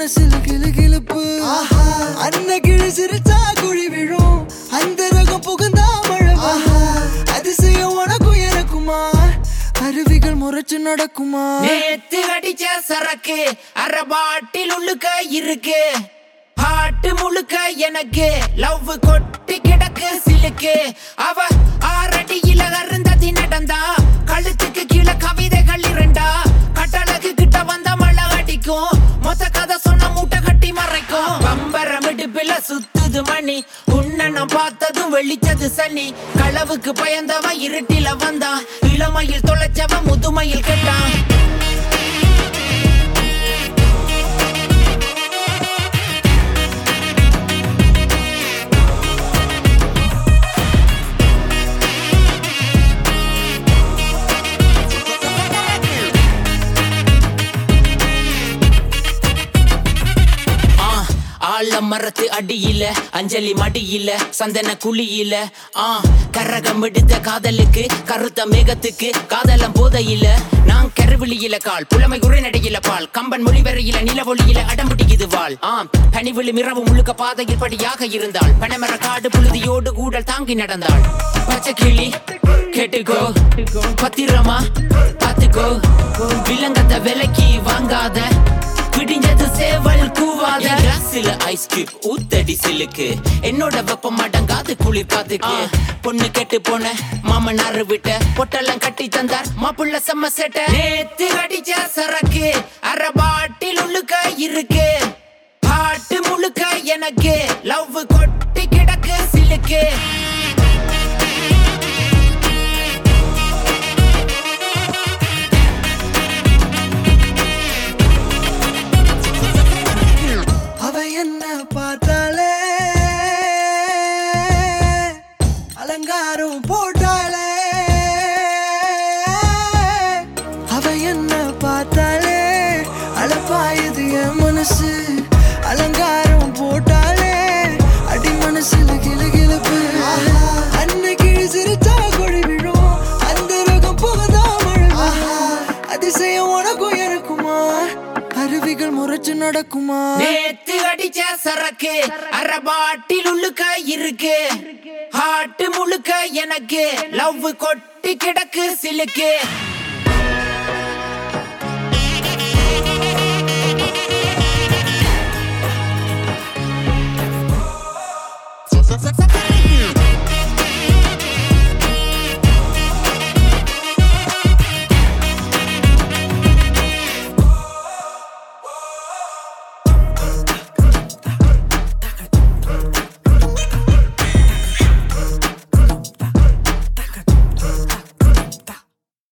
மனசுல கிளு கிளுப்பு அன்ன கிளி சிரிச்சா குழி விழும் அந்த ரகம் புகுந்தா மழை வரும். அதிசயம் உனக்கும் எனக்குமா அருவிகள் முறைச்சு நடக்குமா நேத்து அடிச்ச சரக்கு அரை பாட்டில் உள்ளுக்க இருக்கு ஹாட்டு முழுக்க எனக்கு லவ் கொட்டி கிடக்கு சிலுக்கு அவ ஆறடியில அருந்ததி நடந்தா கழுத்துக்கு கீழே கவிதைகள் இரண்டா கட்டழகு கிட்ட வந்த மழை அடிக்கும் மொத்த கதை சொன்ன மூட்டை கட்டி மறைக்கும் பம்பரம் இடுப்புல சுத்துது மணி உன்னை நான் பார்த்ததும் வெளிச்சது சனி களவுக்கு பயந்தவன் இருட்டில வந்தான் இளமையில் தொலைச்சவன் முதுமையில் கெட்டான் ஆ, ஆலமரத்து அடியில அஞ்சலி மடியில சந்தன குழியில ஆ கரகம் எடுத்த காதலுக்கு கருத்த மேகத்துக்கு காதலம் போதையில நான் கருவிழியில கால் புலமை உரைநடையில பால் கம்பன் மொழிவரையில நிலவொளியில அடம்பிடிக்குது வாழ் ஆம் பனிவிழி மிரவு முழுக்க பாதையில் படியாக இருந்தாள் பனைமர காடு புழுதியோடு கூடல் தாங்கி நடந்தாள் பச்சை கிளி கேட்டுக்கோ பத்திரமா பாத்துக்கோ விலங்கத்த விலைக்கு வாங்காத விடிஞ்சது சேவல் கூவாத கிளாஸ்ல ஐஸ் கியூப் ஊத்தடி சிலுக்கு என்னோட வெப்பம் அடங்காது குளிர் காத்துக்கு பொண்ணு கெட்டு போன மாமனாரு விட்ட பொட்டெல்லாம் கட்டி தந்தார் மாப்பிள்ள செம்ம சேட்ட நேத்து அடிச்ச சரக்கு அரை பாட்டில் உள்ளுக்க இருக்கு பாட்டு முழுக்க எனக்கு லவ் கொட்டி கிடக்கு சிலுக்கு அவ என்ன பார்த்தாலே அலங்காரம் போட்டாளே அவ என்ன பார்த்தாலே அலப்பாயுது என் மனசு அலங்காரம் போட்டாலே அடி மனசுல கிளு கிளுப்பு அன்னைக்கு சிரிச்சா கொழி விழும் அந்த ரகம் புகதா மழை வரும். அதிசயம் உனக்கும் எனக்குமா அருவிகள் முறைச்சு நடக்குமா நேத்து அடிச்ச சரக்கு அரை பாட்டில் உள்ளுக்க இருக்கு ஹாட்டு முழுக்க எனக்கு லவ் கொட்டி கிடக்கு சிலுக்கு